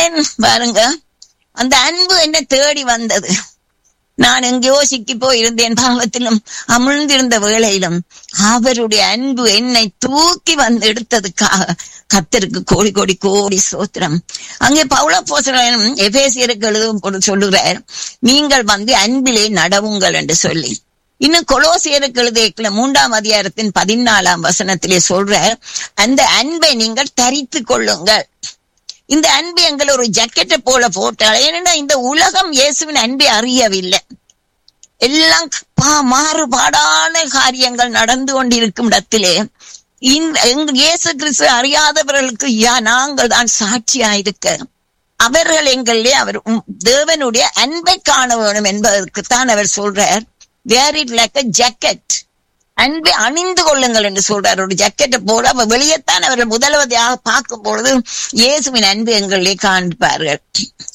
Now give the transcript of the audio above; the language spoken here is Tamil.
ஏன் பாருங்க அந்த அன்பு என்ன தேடி வந்தது நான் எங்கேயோ சிக்கி போயிருந்தேன் பாவத்திலும் அமிழ்ந்திருந்த வேளையிலும் அவருடைய அன்பு என்னை தூக்கி வந்து எடுத்ததுக்காக கத்தருக்கு கோடி கோடி கோடி சோத்திரம் அங்கே பவுல போசனும் எபேசியருக்கு எழுதும் போது சொல்லுகிறார் நீங்கள் வந்து அன்பிலே நடவுங்கள் என்று சொல்லி இன்னும் கொலோசியருக்கு எழுதிய மூன்றாம் அதிகாரத்தின் பதினாலாம் வசனத்திலே சொல்ற அந்த அன்பை நீங்கள் தரித்து கொள்ளுங்கள் இந்த அன்பு எங்களை ஒரு ஜக்கெட்டை போல போட்டால் ஏன்னா இந்த உலகம் இயேசுவின் அன்பை அறியவில்லை எல்லாம் பா மாறுபாடான காரியங்கள் நடந்து கொண்டிருக்கும் இடத்திலே இந்த எங்க இயேசு கிறிஸ்து அறியாதவர்களுக்கு யா நாங்கள் தான் சாட்சியாயிருக்க அவர்கள் எங்களிலே அவர் உம் தேவனுடைய அன்பை காண வேணும் என்பதற்குத்தான் அவர் சொல்றார் wear it like a jacket அன்பை அணிந்து கொள்ளுங்கள் என்று சொல்றார் ஒரு ஜக்கெட்டை போல அவர் வெளியேத்தான் அவர்கள் முதலவதையாக பார்க்கும் பொழுது இயேசுவின் அன்பு எங்களிலே காண்பார்கள்